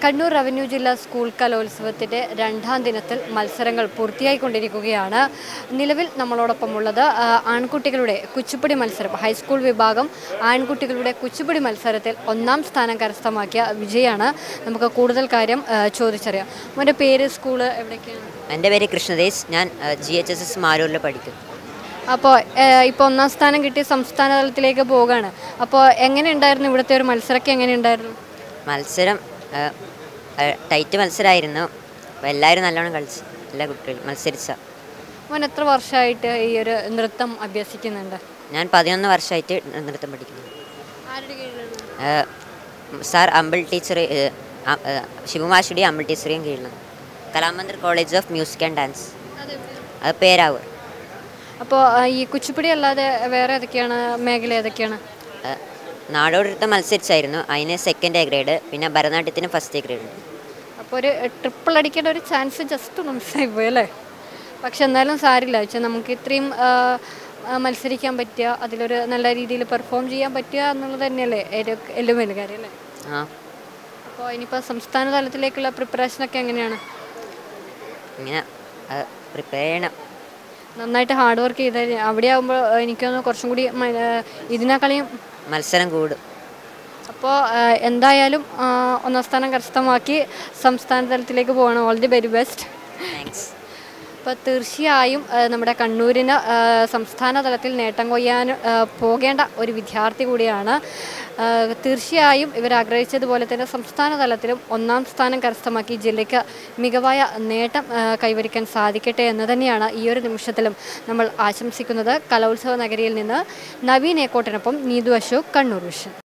Kannur revenue ജില്ലാ school കലോത്സവത്തിൻ്റെ രണ്ടാം ദിനത്തിൽ മത്സരങ്ങൾ പൂർത്തിയായിക്കൊണ്ടിരിക്കുകയാണ് നിലവിൽ നമ്മളോടൊപ്പമുള്ളത് ആ, ആൺകുട്ടികളുടെ കുച്ചിപ്പുടി മത്സരം ഹൈസ്കൂൾ വിഭാഗം ആൺകുട്ടികളുടെ കുച്ചിപ്പുടി മത്സരത്തിൽ ഒന്നാം സ്ഥാനം കരസ്ഥമാക്കിയ വിജയാണ് നമുക്ക് കൂടുതൽ കാര്യം ആ, ചോദിച്ചറിയാം മോൻ്റെ പേര് സ്കൂള് എവിടേക്കാണ് എൻ്റെ പേര് കൃഷ്ണദേശ് ഞാൻ ജി എച്ച് എസ് എസ് മാരൂരിൽ പഠിക്കും അപ്പോൾ ഇപ്പോൾ ഒന്നാം സ്ഥാനം കിട്ടി സംസ്ഥാന തലത്തിലേക്ക് പോവുകയാണ് അപ്പോൾ എങ്ങനെയുണ്ടായിരുന്നു ഇവിടുത്തെ ഒരു മത്സരമൊക്കെ എങ്ങനെയുണ്ടായിരുന്നു മത്സരം ആ, ആ, ടൈറ്റ് മത്സരമായിരുന്നു അപ്പോൾ എല്ലാവരും നല്ലോണം കളിച്ചു എല്ലാ കുട്ടികളും മത്സരിച്ച മോൻ എത്ര വർഷമായിട്ട് ഈ ഒരു നൃത്തം അഭ്യസിക്കുന്നുണ്ട് ഞാൻ പതിനൊന്ന് വർഷമായിട്ട് നൃത്തം പഠിക്കുന്നു ആരുടെ കീഴിലാണ് ആ, സാർ അമ്പിൾ ടീച്ചർ ശിവമാഷുടി അമ്പിൾ ടീച്ചറേയും കീഴിലാണ് Kalamandir college of music and dance അത് പേരാവൂർ അപ്പോൾ ഈ കുച്ചിപ്പുടി അല്ലാതെ വേറെ ഏതൊക്കെയാണ് മേഖല ഏതൊക്കെയാണ് ആ, നാടോടി നൃത്തം മത്സരിച്ചായിരുന്നു അതിന് സെക്കൻഡ് എ ഗ്രേഡ് പിന്നെ ഭരതനാട്യത്തിന് ഫസ്റ്റ് എ ഗ്രേഡ് അപ്പോൾ ഒരു ട്രിപ്പിൾ അടിക്കേണ്ട ഒരു ചാൻസ് ജസ്റ്റ് മിസ്സായി പോയി അല്ലേ പക്ഷെ എന്നാലും സാരില്ല വെച്ചാൽ നമുക്ക് ഇത്രയും ആ, ആ, മത്സരിക്കാൻ പറ്റുക അതിലൊരു നല്ല രീതിയിൽ പെർഫോം ചെയ്യാൻ പറ്റുക എന്നുള്ളത് തന്നെയല്ലേ ഏറ്റവും ഏറ്റവും വലിയ കാര്യം അല്ലേ ആ അപ്പോൾ ഇനിയിപ്പോൾ സംസ്ഥാന തലത്തിലേക്കുള്ള പ്രിപ്പറേഷനൊക്കെ എങ്ങനെയാണ് ഇങ്ങനെ പ്രിപ്പയർ ചെയ്യണം നന്നായിട്ട് ഹാർഡ് വർക്ക് ചെയ്താൽ അവിടെ ആകുമ്പോൾ എനിക്കൊന്ന് കുറച്ചും കൂടി മ- ആ, ഇതിനേക്കാളും മത്സരം കൂടും അപ്പോൾ എന്തായാലും ആ, ഒന്നാം സ്ഥാനം കരസ്ഥമാക്കി സംസ്ഥാന തലത്തിലേക്ക് പോകണം all the very best thanks അപ്പോൾ തീർച്ചയായും ആ, നമ്മുടെ കണ്ണൂരിന് ആ, സംസ്ഥാന തലത്തിൽ നേട്ടം കൊയ്യാൻ ആ, പോകേണ്ട ഒരു വിദ്യാർത്ഥി കൂടിയാണ് ആ, തീർച്ചയായും ഇവർ ആഗ്രഹിച്ചതുപോലെ തന്നെ സംസ്ഥാന തലത്തിലും ഒന്നാം സ്ഥാനം കരസ്ഥമാക്കി ജില്ലയ്ക്ക് മികവായ നേട്ടം ആ, കൈവരിക്കാൻ സാധിക്കട്ടെ എന്ന് തന്നെയാണ് ഈ ഒരു നിമിഷത്തിലും നമ്മൾ ആശംസിക്കുന്നത് കലോത്സവ നഗരിയിൽ നിന്ന് നവീൻ ഏക്കോട്ടിനൊപ്പം നീതു അശോക് കണ്ണൂർ വിഷൻ